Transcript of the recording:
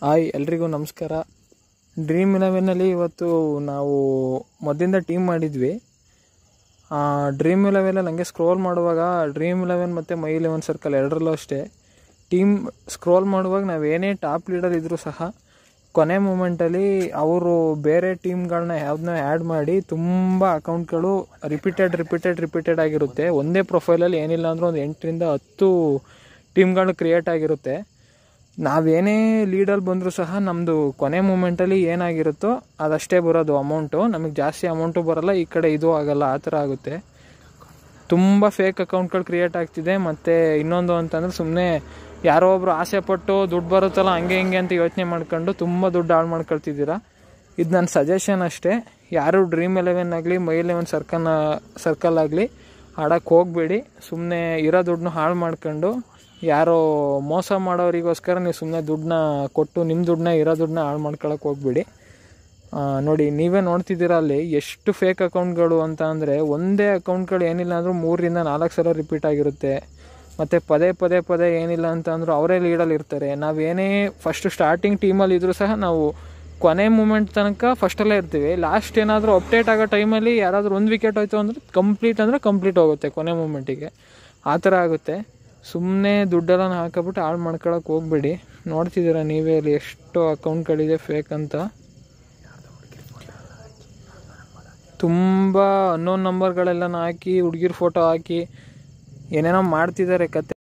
hi ಎಲ್ರಿಗೂ ನಮಸ್ಕಾರ dream ಇಲೆವೆನ್ನಲ್ಲಿ ಇವತ್ತು ನಾವು ಮೊದಲಿಂದ ಟೀಮ್ ಮಾಡಿದ್ವಿ ಡ್ರೀಮ್ ಇಲೆವೆನಲ್ಲಿ ಹಂಗೆ ಸ್ಕ್ರೋಲ್ ಮಾಡುವಾಗ ಡ್ರೀಮ್ ಇಲೆವೆನ್ ಮತ್ತು ಮೈ ಇಲೆವೆನ್ ಸರ್ಕಲ್ ಎರಡರಲ್ಲೂ ಅಷ್ಟೇ ಟೀಮ್ ಸ್ಕ್ರೋಲ್ ಮಾಡುವಾಗ ನಾವು ಏನೇ ಟಾಪ್ ಲೀಡರ್ ಇದ್ದರೂ ಸಹ ಕೊನೆ ಮೂಮೆಂಟಲ್ಲಿ ಅವರು ಬೇರೆ ಟೀಮ್ಗಳನ್ನ ಯಾವ್ದನ್ನ ಆ್ಯಡ್ ಮಾಡಿ ತುಂಬ ಅಕೌಂಟ್ಗಳು ರಿಪೀಟೆಡ್ ರಿಪೀಟೆಡ್ ರಿಪೀಟೆಡ್ ಆಗಿರುತ್ತೆ ಒಂದೇ ಪ್ರೊಫೈಲಲ್ಲಿ ಏನಿಲ್ಲ ಅಂದರೂ ಒಂದು ಎಂಟರಿಂದ ಹತ್ತು ಟೀಮ್ಗಳು ಕ್ರಿಯೇಟ್ ಆಗಿರುತ್ತೆ ನಾವೇನೇ ಲೀಡಲ್ಲಿ ಬಂದರೂ ಸಹ ನಮ್ಮದು ಕೊನೆ ಮೂಮೆಂಟಲ್ಲಿ ಏನಾಗಿರುತ್ತೋ ಅದಷ್ಟೇ ಬರೋದು ಅಮೌಂಟು ನಮಗೆ ಜಾಸ್ತಿ ಅಮೌಂಟು ಬರಲ್ಲ ಈ ಕಡೆ ಇದು ಆಗಲ್ಲ ಆ ಥರ ಆಗುತ್ತೆ ತುಂಬ ಫೇಕ್ ಅಕೌಂಟ್ಗಳು ಕ್ರಿಯೇಟ್ ಆಗ್ತಿದೆ ಮತ್ತು ಇನ್ನೊಂದು ಅಂತಂದರೆ ಸುಮ್ಮನೆ ಯಾರೋ ಒಬ್ರು ಆಸೆ ಪಟ್ಟು ದುಡ್ಡು ಬರುತ್ತಲ್ಲ ಹಂಗೆ ಹಿಂಗೆ ಅಂತ ಯೋಚನೆ ಮಾಡ್ಕೊಂಡು ತುಂಬ ದುಡ್ಡು ಹಾಳು ಮಾಡ್ಕೊಳ್ತಿದ್ದೀರಾ ಇದು ನನ್ನ ಸಜೆಷನ್ ಅಷ್ಟೇ ಯಾರು ಡ್ರೀಮ್ ಎಲೆವೆನ್ ಆಗಲಿ ಮೈ ಎಲೆವೆನ್ ಸರ್ಕಲ್ನ ಸರ್ಕಲ್ ಆಗಲಿ ಆಡೋಕ್ಕೆ ಹೋಗಬೇಡಿ ಸುಮ್ಮನೆ ಇರೋ ದುಡ್ಡನ್ನ ಹಾಳು ಮಾಡ್ಕೊಂಡು ಯಾರೋ ಮೋಸ ಮಾಡೋರಿಗೋಸ್ಕರ ನೀವು ಸುಮ್ಮನೆ ದುಡ್ಡನ್ನ ಕೊಟ್ಟು ನಿಮ್ಮ ದುಡ್ಡನ್ನ ಇರೋ ದುಡ್ಡನ್ನ ಹಾಳು ಮಾಡ್ಕೊಳಕ್ಕೆ ಹೋಗ್ಬೇಡಿ ಆ, ನೋಡಿ ನೀವೇ ನೋಡ್ತಿದ್ದೀರಾ ಅಲ್ಲಿ ಎಷ್ಟು ಫೇಕ್ ಅಕೌಂಟ್ಗಳು ಅಂತ ಅಂದರೆ ಒಂದೇ ಅಕೌಂಟ್ಗಳು ಏನಿಲ್ಲ ಅಂದರೂ ಮೂರರಿಂದ ನಾಲ್ಕು ಸಲ ರಿಪೀಟ್ ಆಗಿರುತ್ತೆ ಮತ್ತು ಪದೇ ಪದೇ ಪದೇ ಏನಿಲ್ಲ ಅಂತ ಅಂದರೂ ಅವರೇ ಲೀಡಲ್ಲಿ ಇರ್ತಾರೆ ನಾವೇನೇ ಫಸ್ಟ್ ಸ್ಟಾರ್ಟಿಂಗ್ ಟೀಮಲ್ಲಿ ಇದ್ದರೂ ಸಹ ನಾವು ಕೊನೆ ಮೂಮೆಂಟ್ ತನಕ ಫಸ್ಟಲ್ಲೇ ಇರ್ತೀವಿ ಲಾಸ್ಟ್ ಏನಾದರೂ ಅಪ್ಡೇಟ್ ಆಗೋ ಟೈಮಲ್ಲಿ ಯಾರಾದರೂ ಒಂದು ವಿಕೆಟ್ ಹೋಯ್ತು ಅಂದರೆ ಕಂಪ್ಲೀಟ್ ಅಂದರೆ ಕಂಪ್ಲೀಟ್ ಹೋಗುತ್ತೆ ಕೊನೆ ಮೂಮೆಂಟಿಗೆ ಆ ಥರ ಆಗುತ್ತೆ ಸುಮ್ಮನೆ ದುಡ್ಡೆಲ್ಲ ಹಾಕಬಿಟ್ಟು ಹಾಳು ಮಾಡ್ಕೊಳಕ್ಕೆ ಹೋಗ್ಬೇಡಿ ನೋಡ್ತಿದ್ದೀರಾ ನೀವೇ ಅಲ್ಲಿ ಎಷ್ಟು ಅಕೌಂಟ್ಗಳಿದೆ ಫೇಕ್ ಅಂತ ತುಂಬ ಅನ್ನೋನ್ ನಂಬರ್ಗಳೆಲ್ಲ ಹಾಕಿ ಹುಡುಗಿರ್ ಫೋಟೋ ಹಾಕಿ ಏನೇನೋ ಮಾಡ್ತಿದ್ದಾರೆ ಕತೆ